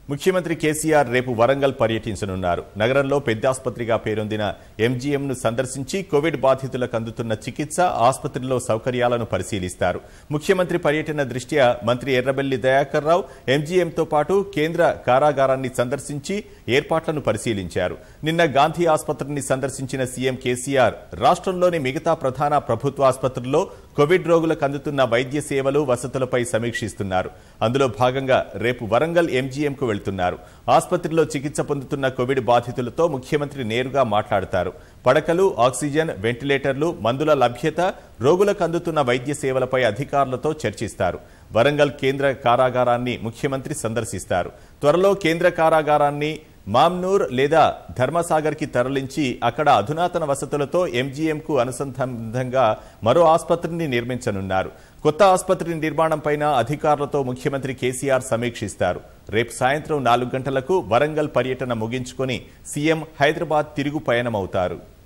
ముఖ్యమంత్రి కేసీఆర్ రేపు వరంగల్ పర్యటించనున్నారు నగరంలో పెద్ద ఆసుపత్రిగా పేరొందిన ఎంజీఎంను సందర్శించి కోవిడ్ బాధితులకు అందుతున్న చికిత్స ఆసుపత్రిలో సౌకర్యాలను పరిశీలిస్తారు ముఖ్యమంత్రి పర్యటన దృష్ట్యా మంత్రి ఎర్రబెల్లి దయాకర్ రావు ఎంజీఎంతో పాటు కేంద్ర కారాగారాన్ని సందర్శించి ఏర్పాట్లను పరిశీలించారు నిన్న గాంధీ ఆసుపత్రిని సందర్శించిన సీఎం కేసీఆర్ రాష్ట్రంలోని మిగతా ప్రధాన ప్రభుత్వ ఆసుపత్రుల్లో కోవిడ్ రోగులకు అందుతున్న వైద్య సేవలు వసతులపై సమీక్షిస్తున్నారు అందులో భాగంగా రేపు వరంగల్ ఎంజీఎంకు వెళ్తున్నారు ఆసుపత్రిలో చికిత్స పొందుతున్న కోవిడ్ బాధితులతో ముఖ్యమంత్రి నేరుగా మాట్లాడతారు పడకలు ఆక్సిజన్ వెంటిలేటర్లు మందుల లభ్యత రోగులకు అందుతున్న వైద్య సేవలపై అధికారులతో చర్చిస్తారు వరంగల్ కేంద్ర కారాగారాన్ని ముఖ్యమంత్రి సందర్శిస్తారు త్వరలో కేంద్ర కారాగారాన్ని మామ్నూర్ లేదా ధర్మసాగర్కి తరలించి అక్కడ అధునాతన వసతులతో ఎంజీఎంకు అనుసంధానంగా మరో ఆసుపత్రిని నిర్మించనున్నారు కొత్త ఆసుపత్రి నిర్మాణంపైన అధికారులతో ముఖ్యమంత్రి కేసీఆర్ సమీక్షిస్తారు రేపు సాయంత్రం నాలుగు గంటలకు వరంగల్ పర్యటన ముగించుకొని సీఎం హైదరాబాద్ తిరుగు పయనమవుతారు